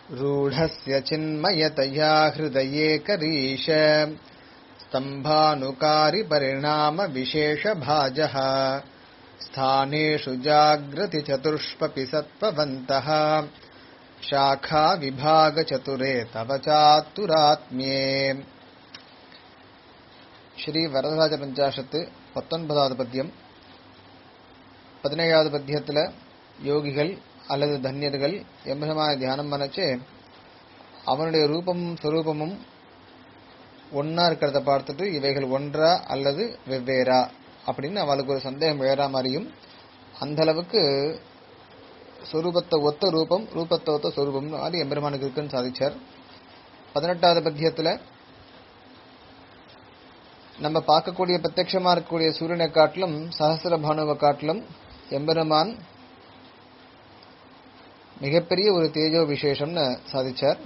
रूढस्य चिन्मयतया हृदयेकरीश स्तम्भानुकारि परिणामविशेषभाजः स्थानेषु जाग्रति चतुष्पपि सत्त्ववन्तः शाखा विभागचतुरे तव चातुरात्म्ये ஸ்ரீ வரதராஜ பஞ்சாஷத்து பத்தொன்பதாவது பத்தியம் பதினேழாவது பத்தியத்தில் யோகிகள் அல்லது தன்யர்கள் எம்பெருமான தியானம் பண்ணச்சு அவனுடைய ரூபமும் ஸ்வரூபமும் ஒன்னா இருக்கிறத பார்த்துட்டு இவைகள் ஒன்றா அல்லது வெவ்வேறா அப்படின்னு அவளுக்கு ஒரு சந்தேகம் விழற மாதிரியும் அந்த அளவுக்கு சொரூபத்தை ஒத்த ரூபம் ரூபத்தை ஒத்த சொரூபம் அது எம்பெருமானுக்கு இருக்குன்னு சாதிச்சார் பதினெட்டாவது பத்தியத்துல நம்ம பார்க்கக்கூடிய பிரத்யட்சமா இருக்கக்கூடிய சூரியனை காட்டிலும் சஹசிர பானுவை காட்டிலும் எம்பெருமான் மிகப்பெரிய ஒரு தேஜோ விசேஷம்னு சாதிச்சார்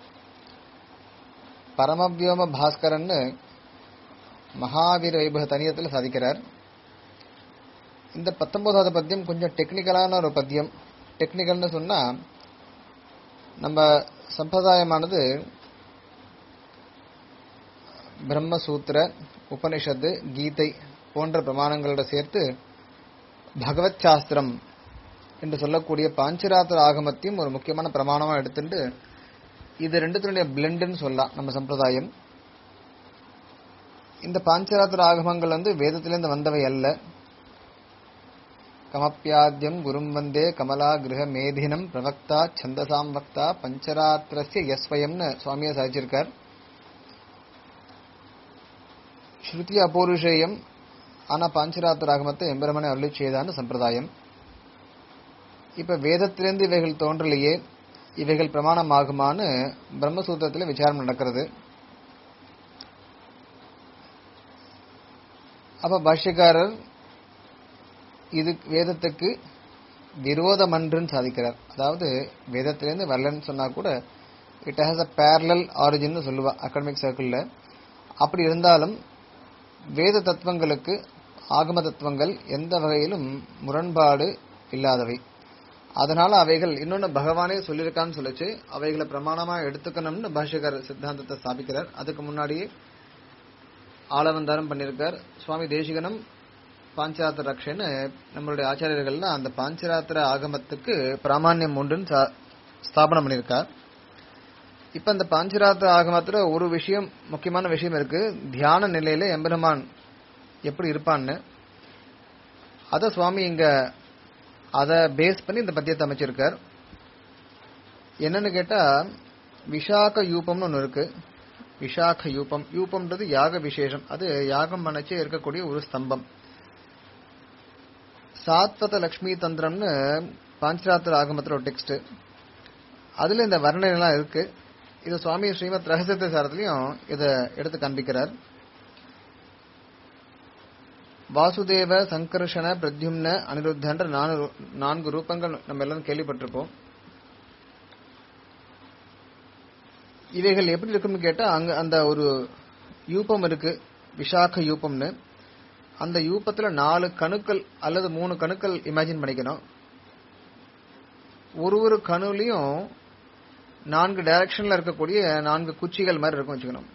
பரமவியோம பாஸ்கரன்னு மகாவீர வைபவ தனியத்தில் சாதிக்கிறார் இந்த பத்தொன்பதாவது பத்தியம் கொஞ்சம் டெக்னிக்கலான ஒரு பத்தியம் டெக்னிக்கல்னு சொன்னா நம்ம சம்பிரதாயமானது பிரம்மசூத்திர உபனிஷத்து கீதை போன்ற பிரமாணங்களோட சேர்த்து பகவத் சாஸ்திரம் என்று சொல்லக்கூடிய பாஞ்சராத்திர ஆகமத்தையும் ஒரு முக்கியமான பிரமாணமா எடுத்துட்டு இது ரெண்டுத்தினுடைய பிளெண்டுன்னு சொல்லலாம் நம்ம சம்பிரதாயம் இந்த பாஞ்சராத்திர ஆகமங்கள் வந்து வேதத்திலிருந்து வந்தவை அல்ல கமப்பியாத்தியம் குரும் வந்தே கமலா கிரக மேதினம் பிரவக்தா சந்தசாம் வக்தா பஞ்சராத்திரஸ்ய யஸ்வயம்னு சுவாமியை சாதிச்சிருக்கார் ஸ்ருதி அபௌருஷேயம் ஆனா பாஞ்சராத்திர ஆகமத்தை எம்பெருமனை அருளி செய்தான்னு சம்பிரதாயம் இப்ப வேதத்திலிருந்து இவைகள் தோன்றலையே இவைகள் பிரமாணம் ஆகுமான்னு பிரம்மசூத்திரத்தில் விசாரம் நடக்கிறது அப்ப பாஷ்யக்காரர் இது வேதத்துக்கு விரோதமன்றுன்னு சாதிக்கிறார் அதாவது வேதத்திலிருந்து வரலன்னு சொன்னா கூட it has a parallel origin சொல்லுவா அகாடமிக் சர்க்கிள்ல அப்படி இருந்தாலும் வேத தத்துவங்களுக்கு ஆகம தத்துவங்கள் எந்த வகையிலும் முரண்பாடு இல்லாதவை அதனால அவைகள் இன்னொன்னு பகவானே சொல்லியிருக்கான்னு சொல்லிச்சு அவைகளை பிரமாணமா எடுத்துக்கணும்னு பாஷ்யக்கார சித்தாந்தத்தை ஸ்தாபிக்கிறார் அதுக்கு முன்னாடியே ஆளவந்தாரம் பண்ணியிருக்கார் சுவாமி தேசிகனும் பாஞ்சராத்திர ரக்ஷன்னு நம்மளுடைய ஆச்சாரியர்கள்னா அந்த பாஞ்சராத்திர ஆகமத்துக்கு பிராமான்யம் உண்டுன்னு ஸ்தாபனம் பண்ணியிருக்கார் இப்ப இந்த பாஞ்சராத்திர ஆகமத்துல ஒரு விஷயம் முக்கியமான விஷயம் இருக்கு தியான நிலையில எம்பெருமான் எப்படி இருப்பான்னு அத சுவாமி இங்க அத பேஸ் பண்ணி இந்த பத்தியத்தை அமைச்சிருக்கார் என்னன்னு கேட்டா விஷாக யூபம்னு ஒன்று இருக்கு விஷாக யூபம் யூபம்ன்றது யாக விசேஷம் அது யாகம் பண்ணச்சே இருக்கக்கூடிய ஒரு ஸ்தம்பம் சாத்வத லக்ஷ்மி தந்திரம்னு பாஞ்சராத்திர ஆகமத்துல ஒரு டெக்ஸ்ட் அதுல இந்த வர்ணனைலாம் இருக்கு இது சுவாமி ஸ்ரீமத் ரகசியத்தை சாரத்திலையும் இதை எடுத்து காண்பிக்கிறார் வாசுதேவ சங்கர்ஷண பிரத்யும்ன அனிருத்தன்ற நான்கு ரூபங்கள் நம்ம எல்லாரும் கேள்விப்பட்டிருப்போம் இவைகள் எப்படி இருக்குன்னு கேட்டா அங்க அந்த ஒரு யூபம் இருக்கு விஷாக யூபம்னு அந்த யூபத்துல நாலு கணுக்கள் அல்லது மூணு கணுக்கள் இமேஜின் பண்ணிக்கணும் ஒரு ஒரு கணுலையும் நான்கு டைரக்ஷன்ல இருக்கக்கூடிய நான்கு குச்சிகள் மாதிரி இருக்கும் வச்சுக்கணும்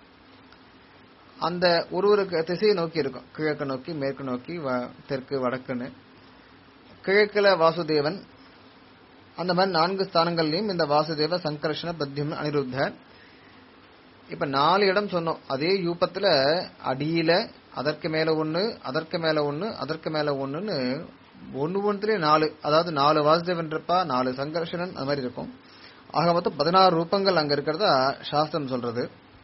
அந்த ஒரு ஒரு திசையை நோக்கி இருக்கும் கிழக்கு நோக்கி மேற்கு நோக்கி தெற்கு வடக்குன்னு கிழக்குல வாசுதேவன் அந்த மாதிரி நான்கு ஸ்தானங்கள்லயும் இந்த வாசுதேவ சங்கர்ஷண பத்தியம் அனிருத்த இப்ப நாலு இடம் சொன்னோம் அதே யூபத்துல அடியில அதற்கு மேல ஒண்ணு அதற்கு மேல ஒண்ணு அதற்கு மேல ஒண்ணுன்னு ஒன்னு ஒன்றுலயே நாலு அதாவது நாலு வாசுதேவன் இருப்பா நாலு சங்கர்ஷணன் அது மாதிரி இருக்கும் ஆக மொத்தம் பதினாறு ரூபங்கள் அங்க இருக்கிறதா சாஸ்திரம் சொல்றது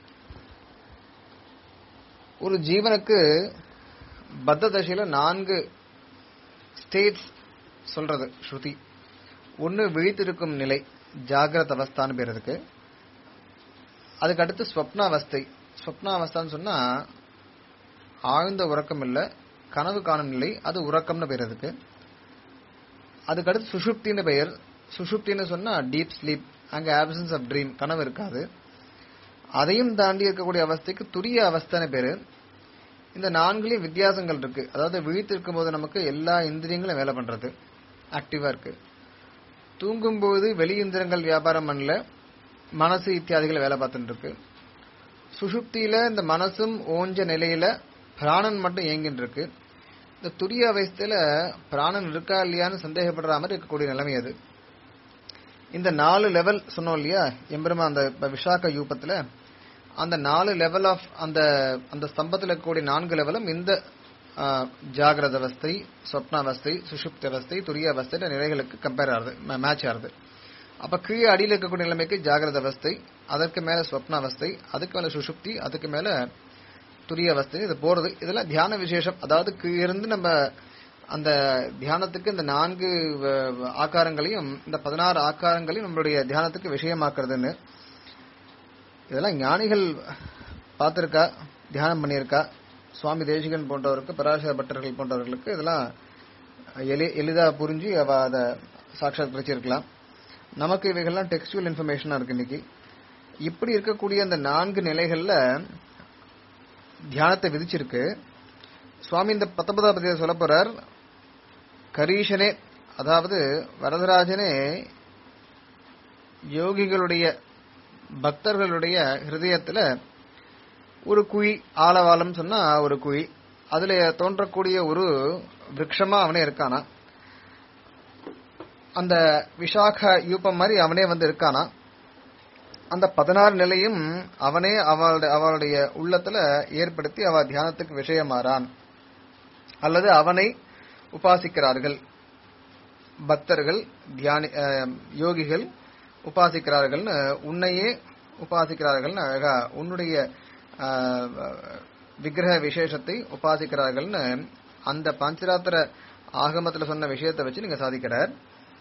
ஒரு ஜீவனுக்கு பத்த தசையில நான்கு ஸ்டேட்ஸ் சொல்றது ஸ்ருதி ஒன்னு விழித்திருக்கும் நிலை ஜாகிரத அவஸ்தான்னு பேர் இருக்கு அதுக்கு அடுத்து ஸ்வப்னாவஸ்தை ஸ்வப்னாவஸ்தான்னு சொன்னா ஆழ்ந்த உறக்கம் இல்ல கனவு காணும் நிலை அது உறக்கம்னு பேர் அதுக்கு அதுக்கடுத்து சுஷுப்தின்னு பெயர் சுஷுப்தின்னு சொன்னா டீப் ஸ்லீப் அங்க ஆப்சன்ஸ் ஆஃப் ட்ரீம் கனவு இருக்காது அதையும் தாண்டி இருக்கக்கூடிய அவஸ்தைக்கு துரிய அவஸ்தைன்னு பேரு இந்த நான்குலயும் வித்தியாசங்கள் இருக்கு அதாவது விழித்திருக்கும் போது நமக்கு எல்லா இந்திரியங்களும் வேலை பண்றது ஆக்டிவா இருக்கு தூங்கும்போது வெளி இந்திரங்கள் வியாபாரம் பண்ணல மனசு இத்தியாதிகள் வேலை பார்த்துட்டு இருக்கு சுஷுப்தியில இந்த மனசும் ஓஞ்ச நிலையில பிராணன் மட்டும் இயங்கிட்டு இருக்கு இந்த துரிய அவஸ்தையில பிராணன் இருக்கா இல்லையான்னு சந்தேகப்படுற மாதிரி இருக்கக்கூடிய நிலைமை அது இந்த நாலு லெவல் சொன்னோம் இல்லையா எம்பெருமா அந்த இப்ப விஷாக்க யூபத்துல அந்த நாலு லெவல் ஆஃப் அந்த அந்த ஸ்தம்பத்தில் இருக்கக்கூடிய நான்கு லெவலும் இந்த ஆ, ஜாகிரத அவஸ்தை சொப்னாவஸ்தை சுஷுப்தி அவஸ்தை துரிய அவஸ்தை நிலைகளுக்கு கம்பேர் ஆகுது மேட்ச் ஆகுது அப்ப கீழே அடியில் இருக்கக்கூடிய நிலைமைக்கு ஜாகிரத அவஸ்தை அதற்கு மேல சொப்னாவஸ்தை அதுக்கு மேல சுஷுப்தி அதுக்கு மேல துரிய அவஸ்தை இது போறது இதெல்லாம் தியான விசேஷம் அதாவது கீழிருந்து நம்ம அந்த தியானத்துக்கு இந்த நான்கு வ- ஆக்காரங்களையும் இந்த பதினாறு ஆக்காரங்களையும் நம்மளுடைய தியானத்துக்கு விஷயமாக்குறதுன்னு இதெல்லாம் ஞானிகள் பார்த்திருக்கா தியானம் பண்ணியிருக்கா சுவாமி தேசிகன் போன்றவருக்கு பராசர பட்டர்கள் போன்றவர்களுக்கு இதெல்லாம் எளி எளிதா புரிஞ்சு அவ அதை சாட்சாத் கிடைச்சிருக்கலாம் நமக்கு இவைகள்லாம் டெக்ஸ்டுவல் இன்ஃபர்மேஷனா இருக்கு இன்னைக்கு இப்படி இருக்கக்கூடிய அந்த நான்கு நிலைகள்ல தியானத்தை விதிச்சிருக்கு சுவாமி இந்த பத்தொன்பதாம் பதிவை சொல்ல போறார் கரீஷனே அதாவது வரதராஜனே யோகிகளுடைய பக்தர்களுடைய ஹிருதயத்துல ஒரு குழி ஆலவாலம் சொன்னா ஒரு குழி அதுல தோன்றக்கூடிய ஒரு விருட்சமா அவனே இருக்கானா அந்த விஷாக யூபம் மாதிரி அவனே வந்து இருக்கானா அந்த பதினாறு நிலையும் அவனே அவளுடைய அவளுடைய உள்ளத்துல ஏற்படுத்தி அவ தியானத்துக்கு விஷயமாறான் அல்லது அவனை உபாசிக்கிறார்கள் பக்தர்கள் தியானி அஹ், யோகிகள் உபாசிக்கிறார்கள்னு உன்னையே உபாசிக்கிறார்கள்னு அழகா உன்னுடைய அஹ், விக்கிரக விசேஷத்தை உபாசிக்கிறார்கள்னு அந்த பாஞ்சராத்திர ஆகமத்துல சொன்ன விஷயத்தை வச்சு நீங்க சாதிக்கிறார்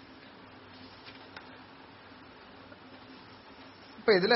இப்ப இதுல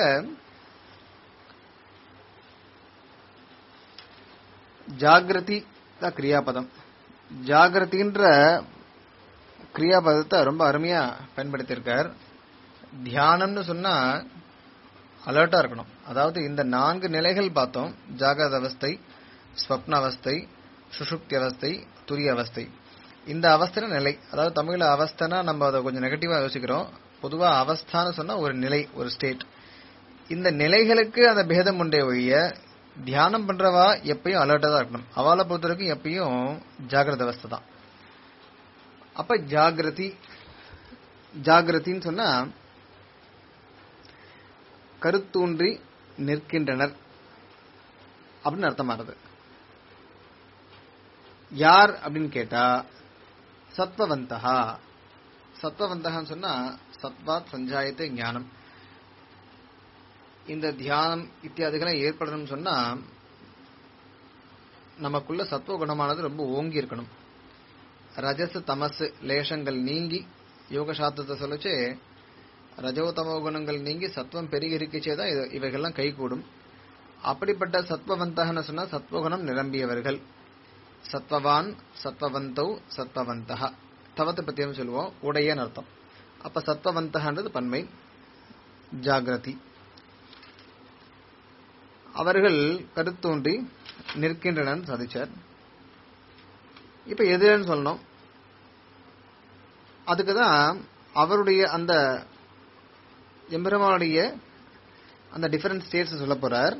ஜாகிரதி தான் கிரியாபதம் ஜாகிரதின்ற கிரியாபதத்தை ரொம்ப அருமையா பயன்படுத்தியிருக்கார் தியானம்னு சொன்னா அலர்ட்டா இருக்கணும் அதாவது இந்த நான்கு நிலைகள் பார்த்தோம் ஜாகிரத அவஸ்தை ஸ்வப்ன அவஸ்தை சுஷுப்தி அவஸ்தை துரிய அவஸ்தை இந்த அவஸ்தை நிலை அதாவது தமிழ்ல அவஸ்தைனா நம்ம அதை கொஞ்சம் நெகட்டிவா யோசிக்கிறோம் பொதுவா அவஸ்தான்னு சொன்னா ஒரு நிலை ஒரு ஸ்டேட் இந்த நிலைகளுக்கு அந்த பேதம் உண்டே ஒழிய தியானம் பண்றவா எப்பயும் அலர்ட்டா தான் இருக்கணும் அவளை பொறுத்த வரைக்கும் எப்பயும் ஜாகிரத அவஸ்தை தான் அப்ப ஜாகிரதி ஜாகிரதின்னு சொன்னா கருத்தூன்றி நிற்கின்றனர் அப்படின்னு அர்த்தமானது யார் அப்படின்னு கேட்டா சத்வவந்தகா சத்வவந்தகான்னு சொன்னா சத்வாத் சஞ்சாயத்தை ஞானம் இந்த தியானம் இத்தியாதிகளை ஏற்படணும்னு சொன்னா நமக்குள்ள சத்துவ குணமானது ரொம்ப ஓங்கி இருக்கணும் ரஜசு தமசு லேசங்கள் நீங்கி யோக சாஸ்திரத்தை சொல்லச்சே ரஜோ தமோ குணங்கள் நீங்கி சத்துவம் பெருகிருக்கச்சே தான் இது- இவைகள்லாம் கைகூடும் அப்படிப்பட்ட சத்வவந்தகன்னு சொன்னா சத்வகுணம் நிரம்பியவர்கள் சத்வவான் சத்வவந்தௌ சத்வவந்தக தவத்தை பத்தியும் சொல்லுவோம் உடையன்னு அர்த்தம் அப்ப சத்வவந்தகன்றது பன்மை ஜாகிரதி அவர்கள் கருத்தோன்றி நிற்கின்றனர் சாதிச்சார் இப்ப எதுன்னு சொல்லணும் அதுக்குதான் அவருடைய அந்த எம்பெருமானுடைய அந்த டிஃபரண்ட் ஸ்டேட்ஸ் சொல்ல போறார்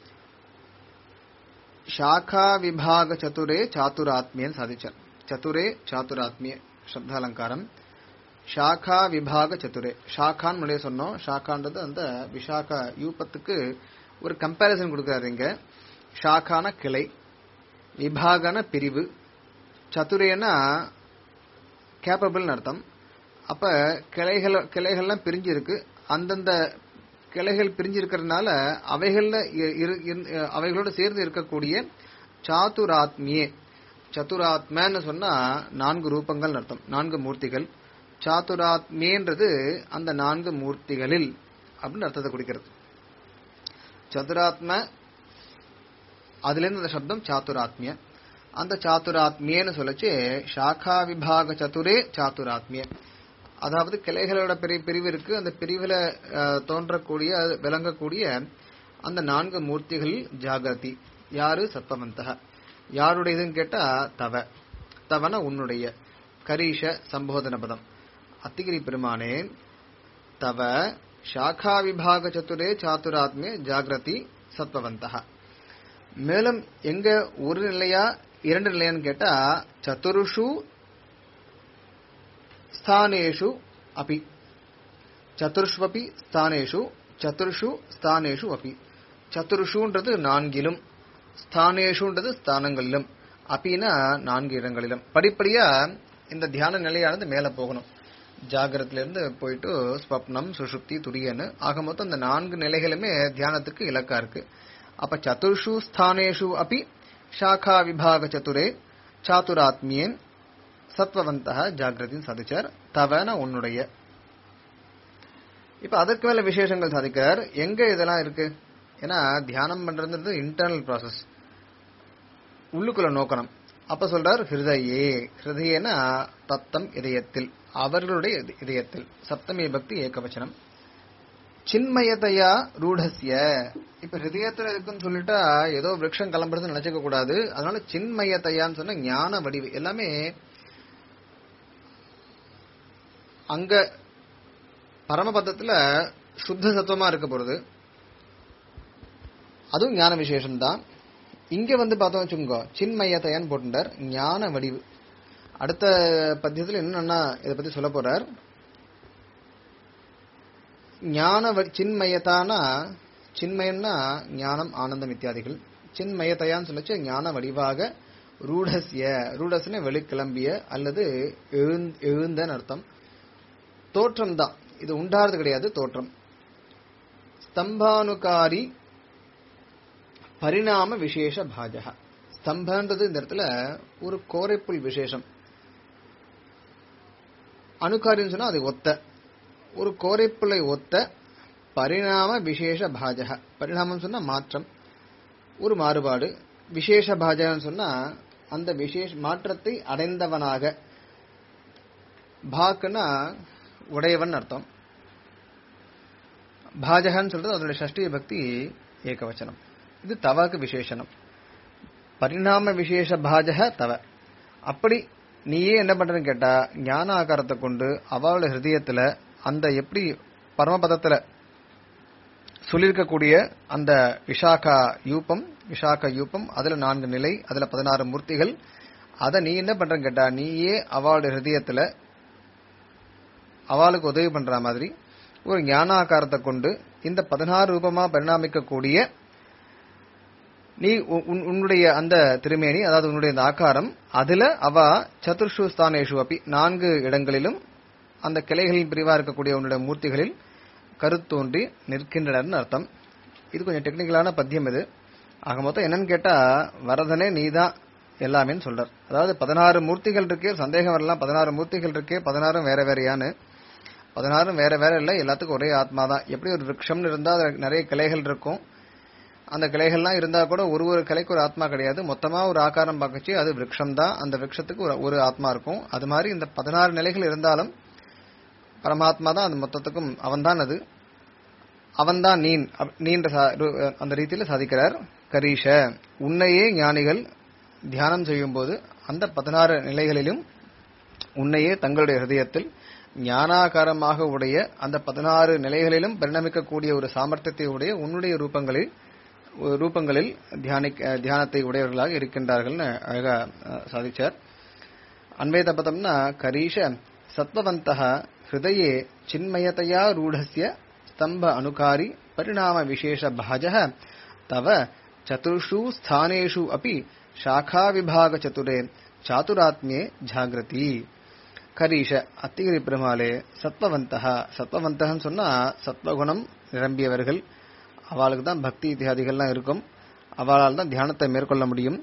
ಶಾಖಾ ವಿಭಾಗ ಚತುರೇ ಚಾತುರಾತ್ಮಿಯನ್ ಸಾಧಿಚಾರ್ ಚತುರೇ ಚಾತುರಾತ್ಮಿಯ சப்தாலங்காரம் ஷாக்கா விபாக சதுரே ஷாக்கான்னு முன்னாடியே சொன்னோம் ஷாக்கான்றது அந்த விஷாக்கா யூபத்துக்கு ஒரு கம்பேரிசன் கொடுக்குறாரு இங்க ஷாக்கான கிளை விபாகன பிரிவு சதுரேனா கேப்பபிள்னு அர்த்தம் அப்ப கிளைகள் கிளைகள்லாம் பிரிஞ்சு இருக்கு அந்தந்த கிளைகள் பிரிஞ்சு இருக்கிறதுனால அவைகள்ல இ- இரு- இரு- அவைகளோட சேர்ந்து இருக்கக்கூடிய சாதுராத்மியே சதுராத்மன்னு சொன்னா நான்கு ரூபங்கள் அர்த்தம் நான்கு மூர்த்திகள் சாதுராத்மியன்றது அந்த நான்கு மூர்த்திகளில் அப்படின்னு அர்த்தத்தை குறிக்கிறது சதுராத்ம அதுல இருந்து அந்த சப்தம் சாத்துராத்மிய அந்த சாத்துராத்மியன்னு சொல்லச்சு சாக்கா விபாக சதுரே சாத்துராத்மிய அதாவது கிளைகளோட பிரி பிரிவு இருக்கு அந்த பிரிவுல அஹ், தோன்றக்கூடிய அது விளங்கக்கூடிய அந்த நான்கு மூர்த்திகள் ஜாகதி யாரு சத்வவந்தக யாருடையதுன்னு கேட்டா தவ தவன உன்னுடைய கரீஷ சம்போதன பதம் அத்திகிரி பெருமானே தவ சாக்கா விபாக சத்துரே சாத்துராத்மே ஜாகிரதி சத்வவந்தः மேலும் எங்க ஒரு நிலையா இரண்டு நிலையான்னு கேட்டா சதுருஷு ஸ்தானேஷு அபி சதுர்ஷ்வபி ஸ்தானேஷு சதுர்ஷு ஸ்தானேஷு அபி சதுர்ஷுன்றது நான்கிலும் ஸ்தானேஷுன்றது ஸ்தானங்களிலும் அப்பினா நான்கு இடங்களிலும் படிப்படியா இந்த தியான நிலையானது மேல போகணும் ஜாகிரத்துல இருந்து போயிட்டு ஸ்வப்னம் சுஷுப்தி துரியன்னு ஆக மொத்தம் இந்த நான்கு நிலைகளுமே தியானத்துக்கு இலக்கா இருக்கு அப்ப சதுர்ஷு ஸ்தானேஷு அப்பி சாக்கா விபாக சதுரே சாத்துராத்மியே சத்வவந்தக ஜாகிரதின்னு சாதிச்சார் தவன உன்னுடைய இப்ப அதற்கு மேல விசேஷங்கள் சாதிக்கிறார் எங்க இதெல்லாம் இருக்கு ஏன்னா தியானம் பண்றது இன்டர்னல் ப்ராசஸ் உள்ளுக்குள்ள நோக்கணும் அப்ப சொல்றார் ஹிருதயே ஹிருதயனா தத்தம் இதயத்தில் அவர்களுடைய இத- இதயத்தில் சப்தமி பக்தி ஏகவச்சனம் சின்மயதையா ரூடஸ்ய இப்ப ஹிருதயத்துல இருக்குன்னு சொல்லிட்டா ஏதோ விருட்சம் கிளம்புறதுன்னு நினைச்சுக்க கூடாது அதனால சின்மயதையான்னு சொன்னா ஞான வடிவு எல்லாமே அங்க பரமபதத்துல சுத்த சத்துவமா இருக்க போறது அதுவும் ஞான விசேஷம் தான் இங்க வந்து பார்த்தோம் வச்சுக்கோங்க சின்மயத்தையான்னு போட்டுட்டார் ஞான வடிவு அடுத்த பத்தியத்துல என்னன்னா இதை பத்தி சொல்ல போறார் ஞான வ- சின்மயத்தானா சின்மயம்னா ஞானம் ஆனந்தம் இத்தியாதிகள் சின்மயத்தையான்னு சொல்லச்சு ஞான வடிவாக ரூடஸ்ய ரூடஸ்னு வெளிக்கிளம்பிய அல்லது எழுந்- எழுந்தன்னு அர்த்தம் தோற்றம் தான் இது உண்டாறது கிடையாது தோற்றம் ஸ்தம்பானுகாரி பரிணாம விசேஷ பாஜக ஸ்தம்பன்றது இந்த இடத்துல ஒரு கோரைப்புல் விசேஷம் அணுகாரின்னு சொன்னா அது ஒத்த ஒரு கோரைப்புலை ஒத்த பரிணாம விசேஷ பாஜக பரிணாமம் சொன்னா மாற்றம் ஒரு மாறுபாடு விசேஷ பாஜகன்னு சொன்னா அந்த விசேஷ மாற்றத்தை அடைந்தவனாக பாக்குன்னா உடையவன் அர்த்தம் பாஜகன்னு சொல்றது அதனுடைய ஷஷ்டி பக்தி ஏகவச்சனம் இது தவக்கு விசேஷனம் பரிணாம விசேஷ பாஜக தவ அப்படி நீயே என்ன பண்றன்னு கேட்டா ஞான ஆகாரத்தை கொண்டு அவளோட ஹிருதயத்துல அந்த எப்படி பரமபதத்துல சொல்லியிருக்கக்கூடிய அந்த விஷாகா யூபம் விஷாகா யூபம் அதுல நான்கு நிலை அதுல பதினாறு மூர்த்திகள் அதை நீ என்ன பண்றன்னு கேட்டா நீயே அவளோட ஹிருதயத்துல அவளுக்கு உதவி பண்ற மாதிரி ஒரு ஞானாகாரத்தை கொண்டு இந்த பதினாறு ரூபமா பரிணாமிக்கக்கூடிய நீ உ- உன்- உன்னுடைய அந்த திருமேனி அதாவது உன்னுடைய அந்த ஆகாரம் அதுல அவ சதுர்ஷு ஸ்தானேஷு அப்பி நான்கு இடங்களிலும் அந்த கிளைகளின் பிரிவா இருக்கக்கூடிய உன்னுடைய மூர்த்திகளில் கருத்தோன்றி நிற்கின்றனர் அர்த்தம் இது கொஞ்சம் டெக்னிக்கலான பத்தியம் இது ஆக மொத்தம் என்னன்னு கேட்டா வரதனே நீதான் எல்லாமேன்னு சொல்றார் அதாவது பதினாறு மூர்த்திகள் இருக்கே சந்தேகம் வரலாம் பதினாறு மூர்த்திகள் இருக்கே பதினாறும் வேற வேறையான்னு பதினாறும் வேற வேற இல்லை எல்லாத்துக்கும் ஒரே ஆத்மா தான் எப்படி ஒரு விருட்சம்னு இருந்தா அதுல நிறைய கிளைகள் இருக்கும் அந்த கிளைகள்லாம் இருந்தா கூட ஒரு ஒரு கிளைக்கு ஒரு ஆத்மா கிடையாது மொத்தமா ஒரு ஆகாரம் பார்க்கச்சு அது விருட்சம் தான் அந்த விருட்சத்துக்கு ஒரு ஒரு ஆத்மா இருக்கும் அது மாதிரி இந்த பதினாறு நிலைகள் இருந்தாலும் பரமாத்மா தான் அந்த மொத்தத்துக்கும் அவன்தான் அது அவன்தான் நீன் அப்- நீன்ற சா- ரு- அந்த ரீதியில சாதிக்கிறார் கரீஷ உன்னையே ஞானிகள் தியானம் செய்யும் போது அந்த பதினாறு நிலைகளிலும் உன்னையே தங்களுடைய ஹிருதயத்தில் ஞானாகாரமாக உடைய அந்த பதினாறு நிலைகளிலும் பரிணமிக்கக்கூடிய ஒரு சாமர்த்தியத்தை உடைய உன்னுடைய ரூபங்களில் ரூபங்களில் தியானிக்க தியானத்தை உடையவர்களாக இருக்கின்றார்கள்னு அழகா அஹ், சாதிச்சார் அன்வேத பதம்னா கரீஷ சத்வவந்தः ஹிருதயே சின்மயதையா ரூಢस्य ಸ್ತಂಭ ಅನುಕಾರಿ ಪರಿಣಾಮ ವಿಶೇಷ ಭಾಜಃ ತವ ಚತುರ್ಷು ಸ್ಥಾನೇಷು ಅಪಿ ಶಾಖಾ ವಿಭಾಗ ಚತುರೇ ಚಾತುರಾತ್ಮ್ಯೆ ಜಾಗೃತಿ கரீஷ அத்திகிரி பெருமாளே சத்வவந்தக சத்வவந்தகன்னு சொன்னா சத்வகுணம் நிரம்பியவர்கள் அவளுக்கு தான் பக்தி இத்தியாதிகள்லாம் இருக்கும் அவளால் தான் தியானத்தை மேற்கொள்ள முடியும்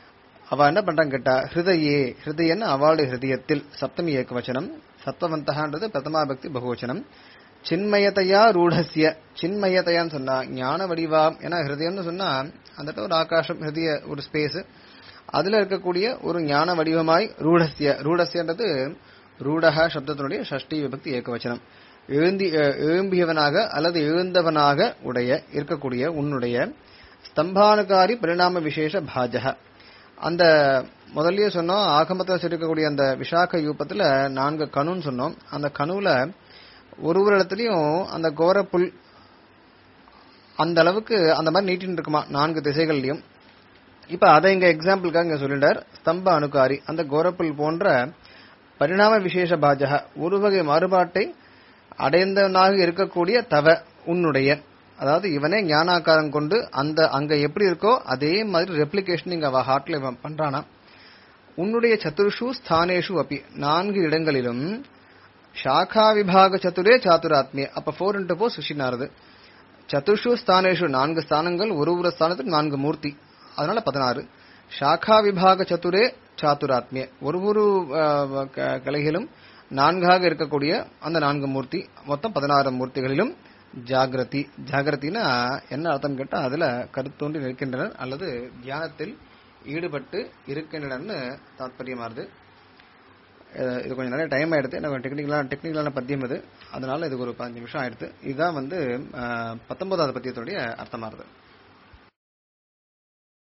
அவ என்ன பண்றாங்க கேட்டா ஹிருதயே ஹிருதயன்னு அவளுடைய ஹிருதயத்தில் சப்தமி ஏகவச்சனம் சத்வவந்தகன்றது பிரதமா பக்தி பகுவச்சனம் சின்மயதையா ரூಢஸ்ய சின்மயதையான்னு சொன்னா ஞான வடிவாம் ஏன்னா ஹிருதயம்னு சொன்னா அந்த இடத்துல ஒரு ஆகாசம் ஹிருதய ஒரு ஸ்பேஸ் அதுல இருக்கக்கூடிய ஒரு ஞான வடிவமாய் ரூಢஸ்ய ரூಢஸ்யன்றது ரூடக சப்தத்தினுடைய ஷஷ்டி விபக்தி ஏகவச்சனம் எழுந்தி அஹ், எழும்பியவனாக அல்லது எழுந்தவனாக உடைய இருக்கக்கூடிய உன்னுடைய ஸ்தம்பானுகாரி பரிணாம விசேஷ பாஜக அந்த முதல்லயே சொன்னோம் ஆகமத்தில் இருக்கக்கூடிய அந்த விஷாக யூபத்துல நான்கு கணுன்னு சொன்னோம் அந்த கணுல ஒரு ஒரு இடத்துலயும் அந்த கோரப்புல் அந்த அளவுக்கு அந்த மாதிரி நீட்டின்னு இருக்குமா நான்கு திசைகள்லயும் இப்ப அதை இங்க எக்ஸாம்பிளுக்காக இங்க சொல்லிட்டார் ஸ்தம்ப அணுகாரி அந்த கோரப்புல் போன்ற பரிணாம விசேஷ பாஜக ஒரு வகை மாறுபாட்டை அடைந்தவனாக இருக்கக்கூடிய தவ உன்னுடைய அதாவது இவனே ஞானாக்காரம் கொண்டு அந்த அங்க எப்படி இருக்கோ அதே மாதிரி ரெப்ளிகேஷன் இங்க அவ ஹார்ட்ல இவன் பண்றானா உன்னுடைய சதுர்ஷு ஸ்தானேஷு அப்பி நான்கு இடங்களிலும் சாகா விபாக சதுரே சாதுராத்மிய அப்ப ஃபோர் இன்ட்டு ஃபோர் சிக்ஸ்டின் ஆறுது சதுர்ஷு ஸ்தானேஷு நான்கு ஸ்தானங்கள் ஒரு ஒரு ஸ்தானத்துக்கு நான்கு மூர்த்தி அதனால பதினாறு சாகா விபாக சதுரே சாதுராத்மிய ஒரு ஒரு அஹ், க- கிளைகளும் நான்காக இருக்கக்கூடிய அந்த நான்கு மூர்த்தி மொத்தம் பதினாறு மூர்த்திகளிலும் ஜாகிரதி ஜாகிரதினா என்ன அர்த்தம் கேட்டா அதுல கருத்தோன்றி நிற்கின்றனர் அல்லது தியானத்தில் ஈடுபட்டு இருக்கின்றனர்னு தாத்பரியமாறுது அஹ் இது கொஞ்சம் நிறைய டைம் ஆயிடுது எனக்கு டெக்னிக்கலான டெக்னிக்கலான பத்தியம் இது அதனால இதுக்கு ஒரு பதினஞ்சு நிமிஷம் ஆயிடுது இதுதான் வந்து அஹ், பத்தொன்பதாவது பத்தியத்துடைய அர்த்தமாகுது